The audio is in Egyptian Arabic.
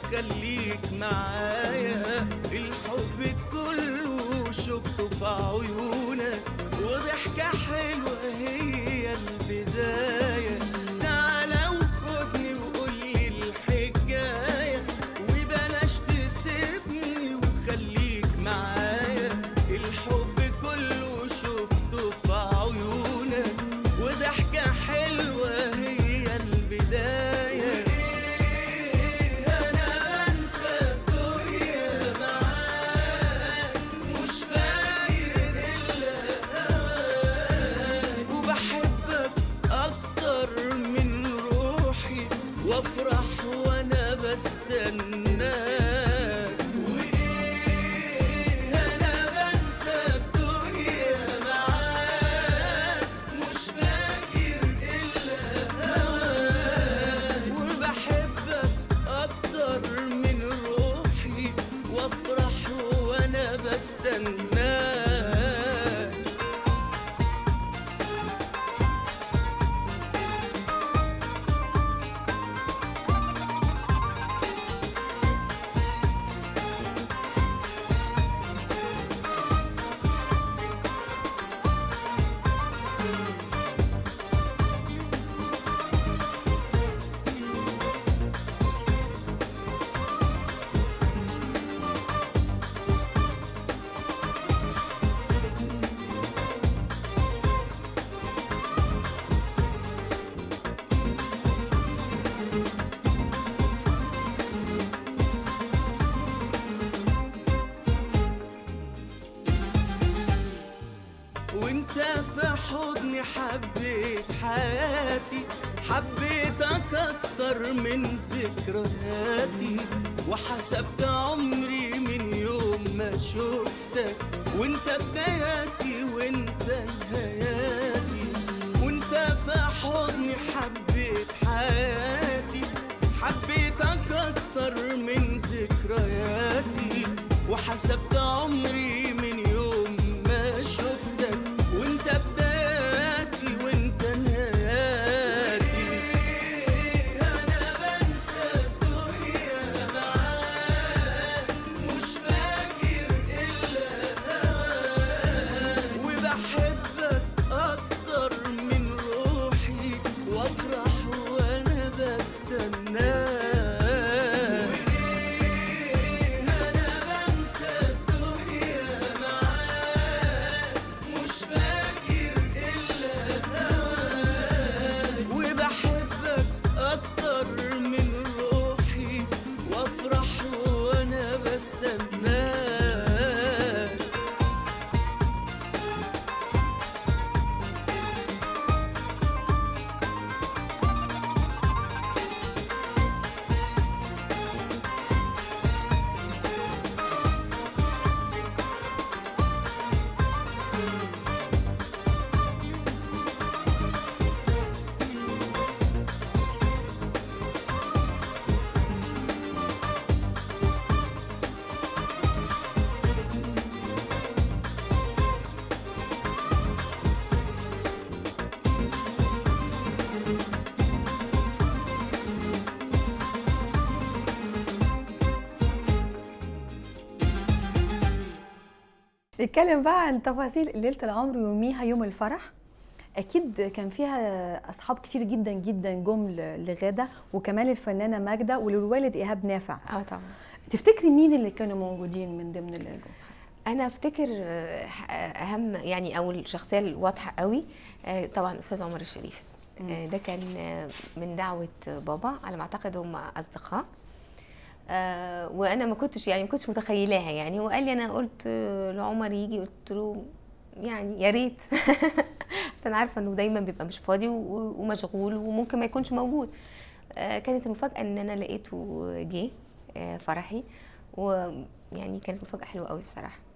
وخليك معايا الحب كله شفته في عيونك وضحكة حلوة هي البداية تعالى وخدني وقولي الحكاية وبلاش تسيبني وخليك معايا الحب كله شفته في عيونك وضحكة حلوة هي البداية أنا أنسى الدنيا معاك مش فاكر إلا هواك وبحبك أكتر من روحي وأفرح وأنا بستناك وإيه أنا بنسى الدنيا معاك مش فاكر إلا هواك وبحبك أكتر من روحي وأفرح وأنا بستناك وانت في حضني حبيت حياتي حبيتك اكتر من ذكرياتي وحسبت عمري من يوم ما شفتك وانت بداياتي وانت نهاياتي وانت في حضني حبيت حياتي حبيتك اكتر من ذكرياتي وحسبت عمري من يوم ما شفتك وانت بداياتي وانت نهاياتي انا بنسى الدنيا معاك مش فاكر الا هواك وبحبك اكتر من روحي وافرح وانا بستناك أنا بنسى الدنيا معاك مش فاكر إلا هواك وبحبك أكتر من روحي وأفرح وأنا بستناك نتكلم بقى عن تفاصيل ليله العمر يوميها يوم الفرح اكيد كان فيها اصحاب كتير جدا جدا جم ل- لغاده وكمان الفنانه ماجده وللوالد ايهاب نافع اه طبعا تفتكري مين اللي كانوا موجودين من ضمن اللي جم انا افتكر آه، اهم يعني او الشخصيه الواضحه قوي آه، طبعا استاذ عمر الشريف آه، ده كان آه، من دعوه بابا على ما اعتقد هم اصدقاء آه، وانا ما كنتش يعني ما كنتش متخيلاها يعني وقال لي انا قلت آه، لعمر يجي قلت له يعني يا ريت بس انا عارفه انه دايما بيبقى مش فاضي و- ومشغول وممكن ما يكونش موجود آه، كانت المفاجاه ان انا لقيته جه آه، فرحي ويعني كانت مفاجاه حلوه قوي بصراحه